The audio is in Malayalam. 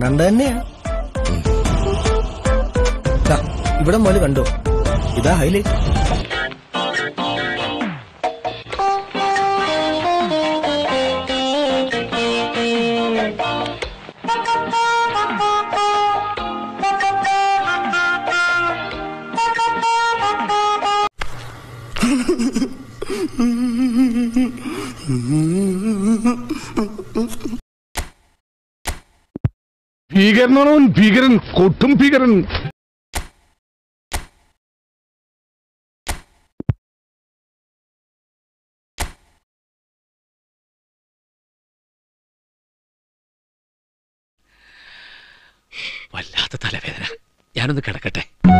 കണ്ട തന്നെയാ ദാ, ഇവിടെ മോല് കണ്ടോ ഇതാ ഹൈലൈറ്റ് ഭീകരനാണോ അവൻ? ഭീകരൻ കൊട്ടും ഭീകരൻ വല്ലാത്ത തലവേദന ഞാനൊന്ന് കിടക്കട്ടെ